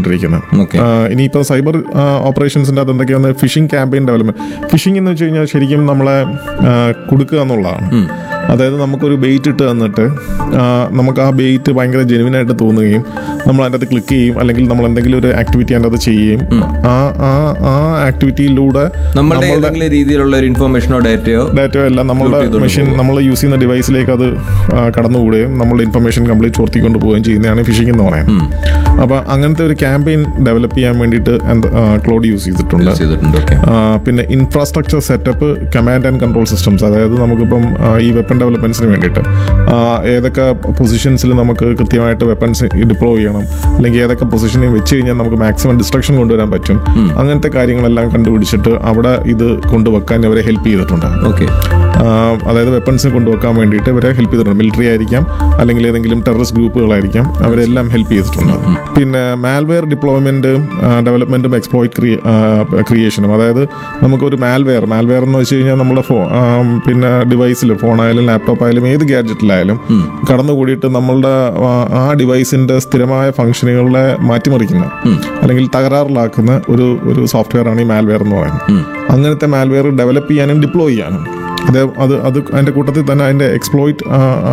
ചെയ്തുകൊണ്ടിരിക്കുന്നത് ഓക്കെ ഇനിയിപ്പോൾ സൈബർ ഓപ്പറേഷൻസിൻ്റെ അത് എന്തൊക്കെയാണ് ഫിഷിംഗ് ക്യാമ്പയിൻ ഡെവലപ്മെന്റ് ഫിഷിംഗ് എന്ന് വെച്ച് കഴിഞ്ഞാൽ ശരിക്കും നമ്മളെ ആ, കൊടുക്കുക എന്നുള്ളതാണ് അതായത് നമുക്കൊരു ബെയ്റ്റ് ഇട്ട് തന്നിട്ട് ആ, നമുക്ക് ആ ബെയ്റ്റ് ഭയങ്കര ജെനുവിൻ ആയിട്ട് തോന്നുകയും നമ്മൾ അതിൻ്റെ അകത്ത് ക്ലിക്ക് ചെയ്യും അല്ലെങ്കിൽ നമ്മൾ എന്തെങ്കിലും ഒരു ആക്ടിവിറ്റി അതിൻ്റെ അകത്ത് ചെയ്യുകയും ആ ആ ആ ആക്ടിവിറ്റിയിലൂടെ നമ്മളുടെ ഏതെങ്കിലും രീതിയിലുള്ള ഒരു ഇൻഫർമേഷനോ ഡേറ്റയോ ഡാറ്റ എല്ലാം നമ്മളുടെ ചെയ്തുകൊണ്ട് മെഷീൻ നമ്മൾ യൂസ് ചെയ്യുന്ന ഡിവൈസിലേക്ക് അത് ആ, കടന്നുകൂടുകയും നമ്മളുടെ ഇൻഫർമേഷൻ കംപ്ലീറ്റ് ചോർത്തിക്കൊണ്ട് പോവുകയും ചെയ്യുന്നതാണ് ഫിഷിംഗ് എന്ന് പറയുന്നത് അപ്പോൾ അങ്ങനത്തെ ഒരു ക്യാമ്പയിൻ ഡെവലപ്പ് ചെയ്യാൻ വേണ്ടിയിട്ട് ക്ലോഡ് യൂസ് ചെയ്തിട്ടുണ്ട് ചെയ്തിട്ടുണ്ട് ഓക്കെ ആ, പിന്നെ infrastructure setup command and control systems അതായത് നമുക്കിപ്പം ആ, ഈ വെപ്പൺ ഡെവലപ്മെന്റ്സിന് വേണ്ടിയിട്ട് ആ, ഏതൊക്കെ പൊസിഷൻസിൽ നമുക്ക് കൃത്യമായിട്ട് വെപ്പൺസ് ഡിപ്ലോയ് ചെയ്യണം അല്ലെങ്കിൽ ഏതൊക്കെ പൊസിഷനിൽ വെച്ച് കഴിഞ്ഞാൽ നമുക്ക് മാക്സിമം ഡിസ്ട്രക്ഷൻ കൊണ്ടുവരാൻ പറ്റും അങ്ങനത്തെ കാര്യങ്ങളെല്ലാം കണ്ടുപിടിച്ചിട്ട് അവിടെ ഇത് കൊണ്ടുവെക്കാൻ ഇവരെ ഹെൽപ്പ് ചെയ്തിട്ടുണ്ട് ഓക്കെ ആ, അതായത് വെപ്പൺസ് കൊണ്ടുവെക്കാൻ വേണ്ടിയിട്ട് ഇവരെ ഹെൽപ്പ് ചെയ്തിട്ടുണ്ട് മിലിറ്ററി ആയിരിക്കാം അല്ലെങ്കിൽ ഏതെങ്കിലും ടെററിസ്റ്റ് ഗ്രൂപ്പുകളായിരിക്കാം അവരെല്ലാം ഹെൽപ്പ് ചെയ്തിട്ടുണ്ട് പിന്നെ മാൽവെയർ ഡിപ്ലോയ്മെന്റ് ഡെവലപ്മെന്റും എക്സ്പ്ലോയിറ്റ് ക്രിയേഷനും അതായത് നമുക്കൊരു മാൽവെയർ മാൽവെയർ എന്ന് വെച്ച് കഴിഞ്ഞാൽ നമ്മുടെ ഫോ ആ, പിന്നെ ഡിവൈസിൽ ഫോണായാലും ലാപ്ടോപ്പ് ആയാലും ഏത് ഗാഡ്ജറ്റിലായാലും കടന്നുകൂടിയിട്ട് നമ്മളുടെ ആ, ആ ഡിവൈസിന്റെ സ്ഥിരമായ ഫംഗ്ഷനുകളെ മാറ്റിമറിക്കുന്ന അല്ലെങ്കിൽ തകരാറിലാക്കുന്ന ഒരു ഒരു സോഫ്റ്റ്വെയർ ആണ് ഈ മാൽവെയർ എന്ന് പറയുന്നത് അങ്ങനത്തെ മാൽവെയർ ഡെവലപ്പ് ചെയ്യാനും ഡിപ്ലോയ് ചെയ്യാനും അത് അത് അത് അതിൻ്റെ കൂട്ടത്തിൽ തന്നെ അതിൻ്റെ എക്സ്പ്ലോയിറ്റ്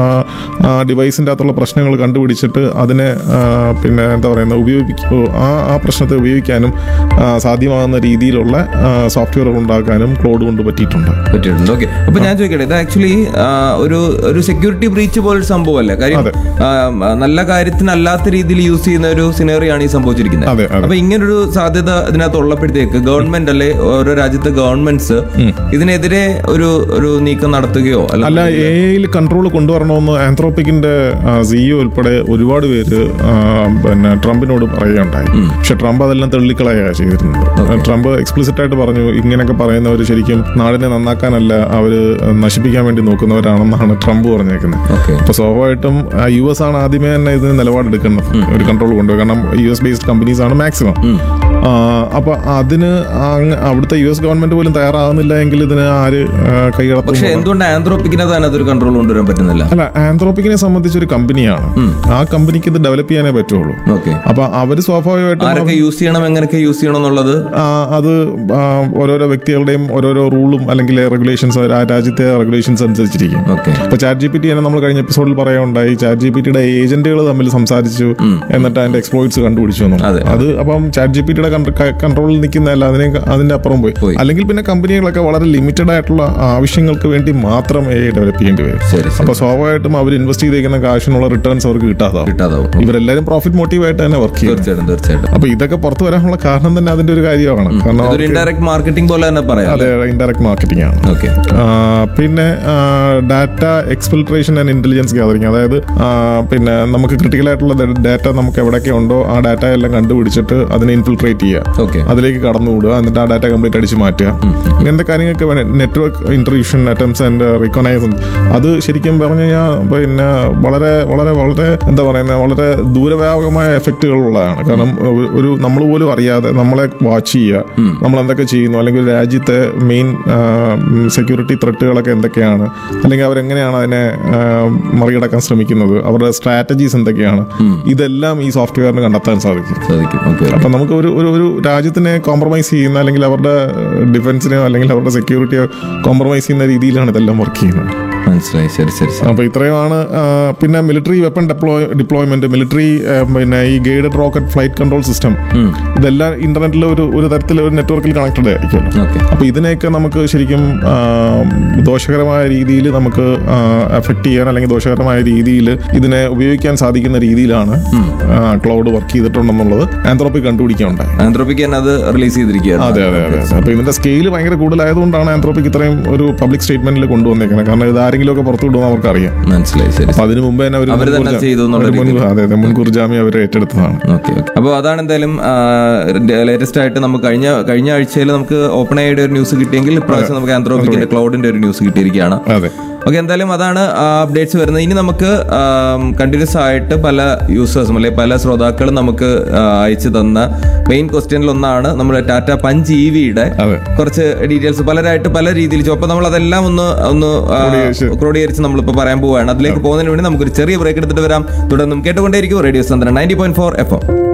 ഡിവൈസിൻ്റെ അകത്തുള്ള പ്രശ്നങ്ങൾ കണ്ടുപിടിച്ചിട്ട് അതിനെ ആ, പിന്നെ എന്താ പറയുന്നത് ഉപയോഗിക്ക ആ ആ പ്രശ്നത്തെ ഉപയോഗിക്കാനും ആ, സാധ്യമാകുന്ന രീതിയിലുള്ള സോഫ്റ്റ്വെയർ ഉണ്ടാക്കാനും ക്ലോഡ് കൊണ്ട് പറ്റിയിട്ടുണ്ട് പറ്റിയിട്ടുണ്ട് ഓക്കെ അപ്പൊ ഞാൻ ചോദിക്കട്ടെ ഇത് ആക്ച്വലി ഒരു ഒരു സെക്യൂരിറ്റി ബ്രീച്ച് പോലൊരു സംഭവമല്ലേ കാര്യം അതെ. ആ, നല്ല കാര്യത്തിനല്ലാത്ത രീതിയിൽ യൂസ് ചെയ്യുന്ന ഒരു സിനറിയാണ് ഈ സംഭവിച്ചിരിക്കുന്നത് അതെ, അതെ. അപ്പൊ ഇങ്ങനൊരു സാധ്യത ഇതിനകത്ത് ഉള്ളപ്പോഴത്തേക്ക് ഗവൺമെന്റ് അല്ലെ ഓരോ രാജ്യത്തെ ഗവൺമെന്റ്സ് ഇതിനെതിരെ ഒരു ഒരു നീക്കം നടത്തുകയോ അല്ല അല്ല എ ഐയിൽ കൺട്രോൾ കൊണ്ടുവരണമെന്ന് ആന്ത്രോപ്പിക്കിന്റെ സിഇഒ ഉൾപ്പെടെ ഒരുപാട് പേര് ആ, പിന്നെ ട്രംപിനോട് പറയുകയുണ്ടായി പക്ഷെ ട്രംപ് അതെല്ലാം തള്ളിക്കളയുക ചെയ്തിരുന്നത് ട്രംപ് എക്സ്പ്ലിസിറ്റ് ആയിട്ട് പറഞ്ഞു ഇങ്ങനെയൊക്കെ പറയുന്നവർ ശരിക്കും നാടിനെ നന്നാക്കാനല്ല അവര് നശിപ്പിക്കാൻ വേണ്ടി നോക്കുന്നവരാണെന്നാണ് ട്രംപ് പറഞ്ഞേക്കുന്നത് ഓക്കെ അപ്പൊ സ്വാഭാവികമായിട്ടും യു എസ് ആണ് ആദ്യമേ തന്നെ ഇതിന് നിലപാടെടുക്കുന്നത് ഒരു കൺട്രോൾ കൊണ്ടുപോയി കാരണം യു എസ് ബേസ്ഡ് കമ്പനീസ് ആണ് മാക്സിമം അപ്പൊ അതിന് അങ്ങ് അവിടുത്തെ യു എസ് ഗവൺമെന്റ് പോലും തയ്യാറാകുന്നില്ല എങ്കിൽ ഇതിന് ആര് ആ, കൈകടത്തും പക്ഷെ എന്തുകൊണ്ട് ആന്ത്രോപ്പിക്കിനത് അതിനകത്ത് ഒരു കൺട്രോൾ കൊണ്ടുവരാൻ പറ്റുന്നില്ല അല്ല ആന്ത്രോപ്പിക്കിനെ സംബന്ധിച്ച് ഒരു കമ്പനിയാണ് ആ കമ്പനിക്ക് ഇത് ഡെവലപ്പ് ചെയ്യാനേ പറ്റുള്ളൂ ഓക്കെ അപ്പൊ അവര് സ്വാഭാവികമായിട്ടും ആരൊക്കെ യൂസ് ചെയ്യണം എങ്ങനെയൊക്കെ യൂസ് ചെയ്യണം എന്നുള്ളത് ആ, അത് ആ, ഓരോരോ വ്യക്തികളുടെയും ഓരോരോ റൂളും അല്ലെങ്കിൽ റെഗുലേഷൻസ് ആ രാജ്യത്തെ റെഗുലേഷൻസ് അനുസരിച്ചിരിക്കും ഓക്കെ ഇപ്പൊ ചാറ്റ് ജി പി ടി തന്നെ നമ്മൾ കഴിഞ്ഞ എപ്പിസോഡിൽ പറയാനുണ്ടായി ചാറ്റ് ജി പി ടിയുടെ ഏജന്റുകൾ തമ്മിൽ സംസാരിച്ചു എന്നിട്ട് അതിന്റെ എക്സ്പ്ലോയിറ്റ്സ് കണ്ടുപിടിച്ചു എന്നുള്ളത്. അതെ. അത് അപ്പം ചാറ്റ് ജി പി ടിയുടെ കൺട്രോളിൽ നിൽക്കുന്നതല്ല അതിനെ അതിന്റെ അപ്പുറം പോയി പോയി. അല്ലെങ്കിൽ പിന്നെ കമ്പനികളൊക്കെ വളരെ ലിമിറ്റഡ് ആയിട്ടുള്ള ആവശ്യങ്ങൾക്ക് വേണ്ടി മാത്രം എ ഡെവലപ്പ് ചെയ്യേണ്ടി വരും ശരി ശരി അപ്പൊ സ്വാഭാവികമായിട്ടും അവർ ഇൻവെസ്റ്റ് ചെയ്തേക്കുന്ന കാശിനുള്ള റിട്ടേൺസ് അവർക്ക് കിട്ടാതാവും കിട്ടാതാവും ഇവരെല്ലാരും പ്രോഫിറ്റ് മോട്ടീവായിട്ട് തന്നെ വർക്ക് ചെയ്യും തീർച്ചയായിട്ടും തീർച്ചയായിട്ടും അപ്പൊ ഇതൊക്കെ പുറത്തു വരാനുള്ള കാരണം തന്നെ അതിന്റെ ഒരു കാര്യമാണ് കാരണം ഇതൊരു ഇൻഡയറക്ട് മാർക്കറ്റിംഗ് പോലെ തന്നെ പറയാം അതെ ഇൻഡയറക്ട് മാർക്കറ്റിംഗ് ആണ് ഓക്കെ ആ, പിന്നെ data exfiltration and intelligence gathering അതായത് ആ, പിന്നെ നമുക്ക് ക്രിട്ടിക്കൽ ആയിട്ടുള്ള ഡാറ്റ നമുക്ക് എവിടെയൊക്കെ ഉണ്ടോ ആ ഡാറ്റ എല്ലാം കണ്ടുപിടിച്ചിട്ട് അതിനെ ഇൻഫിൽട്രേറ്റ് ചെയ്യുക ഓക്കെ അതിലേക്ക് കടന്നുകൂടുക എന്നിട്ട് ആ ഡാറ്റ കംപ്ലീറ്റ് അടിച്ച് മാറ്റുക ഇങ്ങനത്തെ കാര്യങ്ങൾക്ക് വേണം network intrusion attempts and recognise അത് ശരിക്കും പറഞ്ഞു കഴിഞ്ഞാൽ പിന്നെ വളരെ വളരെ വളരെ എന്താ പറയുന്നത് വളരെ ദൂരവ്യാപകമായ എഫക്റ്റുകളുള്ളതാണ് കാരണം ഒരു- ഒരു നമ്മൾ പോലും അറിയാതെ നമ്മളെ വാച്ച് ചെയ്യുക നമ്മൾ എന്തൊക്കെ ചെയ്യുന്നു അല്ലെങ്കിൽ ഒരു രാജ്യത്തെ മെയിൻ സെക്യൂരിറ്റി ത്രെട്ടുകളൊക്കെ എന്തൊക്കെയാണ് അല്ലെങ്കിൽ അവരെങ്ങനെയാണ് അതിനെ ആ, മറികടക്കാൻ ശ്രമിക്കുന്നത് അവരുടെ സ്ട്രാറ്റജീസ് എന്തൊക്കെയാണ് ഇതെല്ലാം ഈ സോഫ്റ്റ്വെയറിന് കണ്ടെത്താൻ സാധിക്കും സാധിക്കും ഓക്കെ അപ്പൊ നമുക്ക് ഒരു ഒരു ഒരു രാജ്യത്തിനെ കോംപ്രമൈസ് ചെയ്യുന്ന അല്ലെങ്കിൽ അവരുടെ ഡിഫൻസിനെയോ അല്ലെങ്കിൽ അവരുടെ സെക്യൂരിറ്റിയോ കോംപ്രമൈസ് ചെയ്യുന്ന രീതിയിലാണ് ഇതെല്ലാം വർക്ക് ചെയ്യുന്നത് മനസ്സിലായി ശരി ശരി ശരി അപ്പൊ ഇത്രയുമാണ് ആ, പിന്നെ military weapon deploy deployment military പിന്നെ ഈ guided rocket flight control system ഇതെല്ലാം ഇന്റർനെറ്റിൽ ഒരു ഒരു തരത്തിൽ ഒരു നെറ്റ്വർക്കിൽ കണക്റ്റഡ് ആയിരിക്കും ഓക്കെ അപ്പൊ ഇതിനെയൊക്കെ നമുക്ക് ശരിക്കും ആ, ദോഷകരമായ രീതിയിൽ നമുക്ക് എഫക്ട് ചെയ്യാൻ അല്ലെങ്കിൽ ദോഷകരമായ രീതിയിൽ ഇതിനെ ഉപയോഗിക്കാൻ സാധിക്കുന്ന രീതിയിലാണ് ക്ലൗഡ് വർക്ക് ചെയ്തിട്ടുണ്ടെന്നുള്ളത് ആന്ത്രോപ്പിക് കണ്ടുപിടിക്കുകയുണ്ടായി ആന്ത്രോപ്പിക്ക് തന്നെ അത് റിലീസ് ചെയ്തിരിക്കുകയാണ് അതെ അതെ അതെ അതെ. അപ്പൊ ഇതിന്റെ സ്കെയിൽ ഭയങ്കര കൂടുതലായതുകൊണ്ടാണ് ആന്ത്രോപ്പിക് ഇത്രയും ഒരു പബ്ലിക് സ്റ്റേറ്റ്മെന്റിൽ കൊണ്ടുവന്നേക്കുന്നത് കാരണം ഇത് ആരെങ്കിലും ഒക്കെ പുറത്തു വിടുമെന്ന് അവർക്ക് അറിയാം മനസ്സിലായി ശരി അപ്പൊ അതിനു മുമ്പേ തന്നെ അവര് അവര് തന്നെ മുൻകൂർ ജാ- ചെയ്തു എന്നുള്ള അവര് മുൻകൂർ- അതെ അതെ മുൻകൂർ ജാമ്യം അവർ ഏറ്റെടുത്തതാണ് ഓക്കെ ഓക്കെ അപ്പോൾ അതാണ് എന്തായാലും ലേറ്റസ്റ്റ് ആയിട്ട് നമുക്ക് കഴിഞ്ഞ കഴിഞ്ഞ ആഴ്ചയിൽ നമുക്ക് ഓപ്പൺ ഐയുടെ ഒരു ന്യൂസ് കിട്ടിയെങ്കിൽ ഇപ്രാവശ്യം നമുക്ക് ആന്ത്രോപ്പിക്കിന്റെ ക്ലൗഡിന്റെ ഒരു ന്യൂസ് കിട്ടിയിരിക്കുകയാണ് അതെ ഓക്കെ എന്തായാലും അതാണ് അപ്ഡേറ്റ്സ് വരുന്നത് ഇനി നമുക്ക് കണ്ടിന്യൂസ് ആയിട്ട് പല യൂസേഴ്സും അല്ലെങ്കിൽ പല ശ്രോതാക്കളും നമുക്ക് ആ, അയച്ചു തന്ന മെയിൻ ക്വസ്റ്റ്യനിൽ ഒന്നാണ് നമ്മുടെ ടാറ്റ പഞ്ച് ഇ വിയുടെ അതെ കുറച്ച് ഡീറ്റെയിൽസ് പലരായിട്ട് പല രീതിയിൽ ചോ- അപ്പൊ നമ്മൾ അതെല്ലാം ഒന്ന് ഒന്ന് ആ, ക്രോഡീകരിച്ച്. ക്രോഡീകരിച്ച് നമ്മളിപ്പോൾ പറയാൻ പോവുകയാണ് അതിലേക്ക് പോകുന്നതിന് വേണ്ടി നമുക്കൊരു ചെറിയ ബ്രേക്ക് എടുത്തിട്ട് വരാം തുടർന്നും കേട്ടുകൊണ്ടേയിരിക്കും റേഡിയോ സന്ദ്രൻ നയൻറ്റി പോയിന്റ് ഫോർ എഫ്